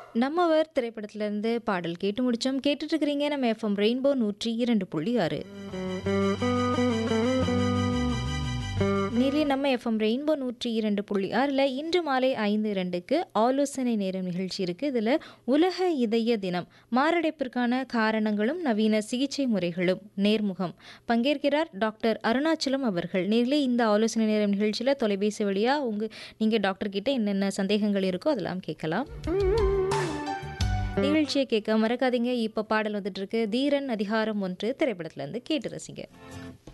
நம்மவர் திரைப்படத்திலிருந்து பாடல் கேட்டு முடிச்சோம் கேட்டுட்டு இருக்கிறீங்க நம்ம எஃப்எம் ரெயின்போ நூற்றி இரண்டு புள்ளி ஆறு நேரில் நம்ம எஃப்எம் ரெயின்போ நூற்றி இரண்டு புள்ளி ஆறில் இன்று மாலை ஐந்து இரண்டுக்கு ஆலோசனை நேரம் நிகழ்ச்சி இருக்குது இதில் உலக இதய தினம் மாரடைப்பிற்கான காரணங்களும் நவீன சிகிச்சை முறைகளும் நேர்முகம் பங்கேற்கிறார் டாக்டர் அருணாச்சலம் அவர்கள் நேரிலே இந்த ஆலோசனை நேரம் நிகழ்ச்சியில் தொலைபேசி வழியாக உங்கள் நீங்கள் டாக்டர் கிட்ட என்னென்ன சந்தேகங்கள் இருக்கோ அதெல்லாம் கேட்கலாம் நிகழ்ச்சியை கேட்க மறக்காதீங்க இப்போ பாடல் வந்துட்டு இருக்கு தீரன் அதிகாரம் ஒன்று திரைப்படத்துல இருந்து கேட்டு ரசிங்க